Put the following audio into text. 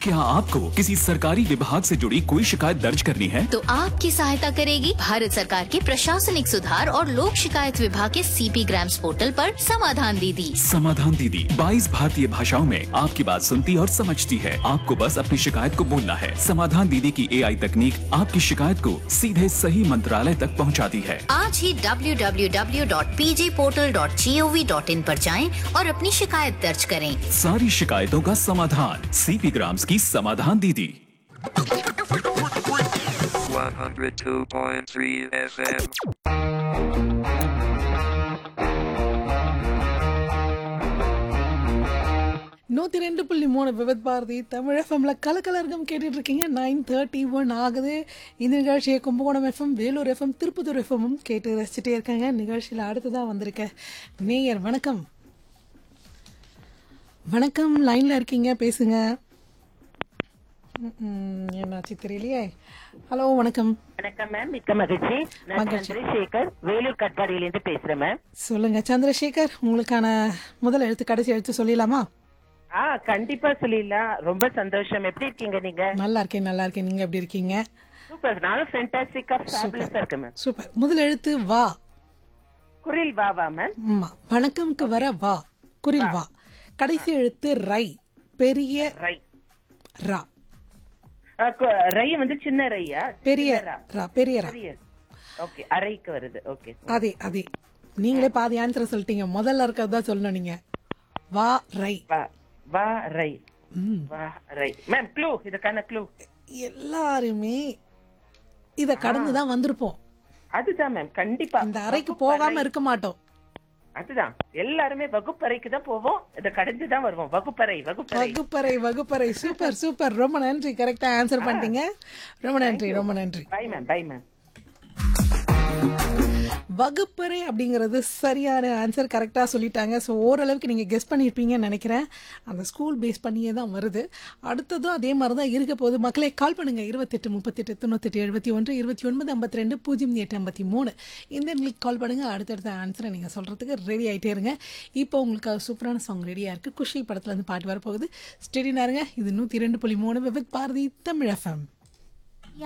क्या आपको किसी सरकारी विभाग से जुड़ी कोई शिकायत दर्ज करनी है तो आपकी सहायता करेगी भारत सरकार के प्रशासनिक सुधार और लोक शिकायत विभाग के सीपी ग्राम्स पोर्टल पर समाधान दीदी समाधान दीदी 22 भारतीय भाषाओं में आपकी बात सुनती और समझती है आपको बस अपनी शिकायत को बोलना है समाधान दीदी की एआई तकनीक आपकी शिकायत को सीधे सही मंत्रालय तक पहुंचाती है आज ही www.pjportal.gov.in पर जाएं और अपनी शिकायत दर्ज करें सारी शिकायतों का समाधान सीपी ग्राम्स की समाधान दीदी 102.3 FM. நூற்றி ரெண்டு புள்ளி மூணு விபத் பாரதி தமிழ் எஃப்எம்ல கலக்கலர்கம் கேட்டுட்டு இருக்கீங்க நைன் தேர்ட்டி ஒன் ஆகுது இந்த நிகழ்ச்சியை கும்பகோணம் எஃப்எம் வேலூர் எஃப்எம் திருப்பத்தூர் எஃப்எம்மும் கேட்டு ரசிச்சுட்டே இருக்காங்க நிகழ்ச்சியில் அடுத்ததான் வந்திருக்க மேயர் வணக்கம் வணக்கம் லைனில் இருக்கீங்க பேசுங்க ம், ம், என்னாச்சு தெரியலையே ஹலோ வணக்கம் வணக்கம் மேம் மிக்க மகிழ்ச்சி நான் மகிழ்ச்சி. சந்திரசேகர் வேலூர் கட்பாடியிலிருந்து பேசுறேன் மேம் சொல்லுங்க சந்திரசேகர் உங்களுக்கான முதல் எழுத்து கடைசி எழுத்து சொல்லிடலாமா ஆ கண்டிப்பா சொல்லிடலாம் ரொம்ப சந்தோஷம் எப்படி இருக்கீங்க நீங்க நல்லா இருக்கேன் நல்லா இருக்கேன் நீங்க எப்படி இருக்கீங்க சூப்பர் நானும் ஃபென்டாஸ்டிக்கா ஃபேபுலஸா இருக்கேன் மேம் சூப்பர் முதல் எழுத்து வா குரில் வா வா மேம் ஆமா வணக்கம்க்கு வர வா குரில் வா கடைசி எழுத்து ரை பெரிய ரை ரா ஆ, கு- ரை வந்து சின்ன ரையா பெரிய சின்ன ரா. ரா பெரிய ரா பெரிய ஓகே அரைக்கு வருது ஓகே அதே அதே நீங்களே பாதி ஆன்சர் சொல்லிட்டீங்க முதல்ல இருக்கிறது தான் சொல்லணும் நீங்க வா ரை வா வா ரை ம். வா ரை மேம் க்ளூ இதுக்கான க்ளூ எல்லாருமே இத கடந்து தான் வந்திருப்போம் அதுதான் மேம் கண்டிப்பா இந்த அறைக்கு வகுப்பறை. போகாம இருக்க மாட்டோம் அதுதான் எல்லாருமே வகுப்பறைக்கு தான் போவோம் இதை கடந்து தான் வருவோம் வகுப்பறை வகுப்பறை வகுப்பறை வகுப்பறை சூப்பர் சூப்பர் ரொம்ப நன்றி கரெக்டா ஆன்சர் பண்ணிட்டீங்க ரொம்ப நன்றி ரொம்ப நன்றி பை மேம் பை மேம் வகுப்பறை அப்படிங்கிறது சரியான ஆன்சர் கரெக்டாக சொல்லிட்டாங்க ஸோ ஓரளவுக்கு நீங்கள் கெஸ் பண்ணியிருப்பீங்கன்னு நினைக்கிறேன் அந்த ஸ்கூல் பேஸ் பண்ணியே தான் வருது அடுத்ததும் அதே மாதிரி தான் இருக்க போகுது மக்களே கால் பண்ணுங்கள் இருபத்தெட்டு முப்பத்தெட்டு தொண்ணூத்தெட்டு எழுபத்தி ஒன்று இருபத்தி ஒன்பது ஐம்பத்தி ரெண்டு பூஜ்ஜியம் எட்டு ஐம்பத்தி மூணு இந்த எண்களுக்கு கால் பண்ணுங்கள் அடுத்தடுத்த ஆன்சரை நீங்கள் சொல்கிறதுக்கு ரெடி ஆகிட்டே இருங்க இப்போ உங்களுக்கு சூப்பரான சாங் ரெடியாக இருக்குது குஷி படத்துல இருந்து பாட்டு வரப்போகுது ஸ்டெடினா இருங்க இது நூற்றி ரெண்டு புள்ளி மூணு வித் பாரதி தமிழ் எஃப்எம்